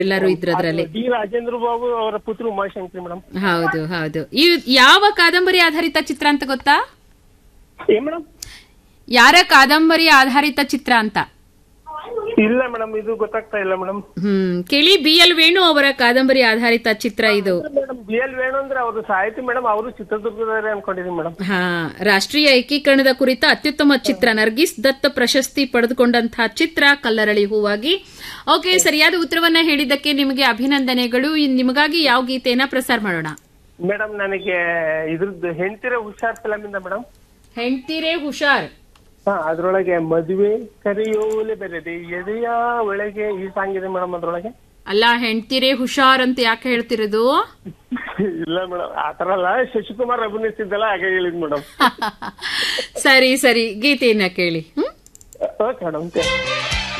ಎಲ್ಲರೂ ಇದ್ರದ್ರಲ್ಲಿ ಡಿ ರಾಜೇಂದ್ರ ಬಾಬು ಅವರ ಪುತ್ರ ಉಮಾಶಂಕರಿ ಮೇಡಮ್ ಹೌದು ಹೌದು ಈ ಯಾವ ಕಾದಂಬರಿ ಆಧಾರಿತ ಚಿತ್ರ ಅಂತ ಗೊತ್ತಾ ಏನ್ ಮೇಡಮ್ ಯಾರ ಕಾದಂಬರಿ ಆಧಾರಿತ ಚಿತ್ರ ಅಂತ ಇಲ್ಲ ಮೇಡಮ್ ಇದು ಗೊತ್ತಾಗ್ತಾ ಇಲ್ಲ ಮೇಡಮ್ ಹ್ಮ್ ಕೇಳಿ ಬಿ ಎಲ್ ವೇಣು ಅವರ ಕಾದಂಬರಿ ಆಧಾರಿತ ಚಿತ್ರ ಇದು ಮೇಡಮ್ ಬಿ ಎಲ್ ವೇಣು ಅಂದ್ರೆ ಅವರು ಸಾಹಿತಿ ಮೇಡಮ್ ಅವರು ಚಿತ್ರದುರ್ಗದವರೇ ಅನ್ಕೊಂಡಿದೀನಿ ಮೇಡಮ್ ಹಾ ರಾಷ್ಟ್ರೀಯ ಏಕೀಕರಣದ ಕುರಿತ ಅತ್ಯುತ್ತಮ ಚಿತ್ರ ನರ್ಗಿಸ್ ದತ್ತ ಪ್ರಶಸ್ತಿ ಪಡೆದುಕೊಂಡಂತಹ ಚಿತ್ರ ಕಲ್ಲರಳಿ ಹೂವಾಗಿ ಓಕೆ ಸರಿಯಾದ ಉತ್ತರವನ್ನ ಹೇಳಿದ್ದಕ್ಕೆ ನಿಮಗೆ ಅಭಿನಂದನೆಗಳು ಇನ್ ನಿಮಗಾಗಿ ಯಾವ ಗೀತೆಯನ್ನ ಪ್ರಸಾರ ಮಾಡೋಣ ಮೇಡಮ್ ನನಗೆ ಇದ್ರದ್ದು ಹೆಂಡ್ತಿರ ಹುಷಾರ್ ಫಿಲಮ್ ಇಂದ ಮೇಡಮ್ ಹೆಂಡ್ತಿರೇ ಹುಷಾರ್ ಹಾ ಅದ್ರೊಳಗೆ ಮದುವೆ ಕರೆಯೋಲೆ ಬೆರೆದೆ ಎದೆಯ ಒಳಗೆ ಈ ಸಾಂಗ್ ಇದೆ ಮೇಡಮ್ ಅದ್ರೊಳಗೆ ಅಲ್ಲ ಹೆಂಡ್ತಿರೇ ಹುಷಾರ್ ಅಂತ ಯಾಕೆ ಹೇಳ್ತಿರೋದು ಇಲ್ಲ ಮೇಡಮ್ ಆತರ ಅಲ್ಲ ಶಶಿಕುಮಾರ್ ಅಭಿನಯಿಸಿದ್ದಲ್ಲ ಹಾಗೆ ಹೇಳಿದ್ ಮೇಡಮ್ ಸರಿ ಸರಿ ಗೀತೆಯನ್ನ ಕೇಳಿ ಹ್ಮ್ ಓಕೆ ಮೇಡಮ್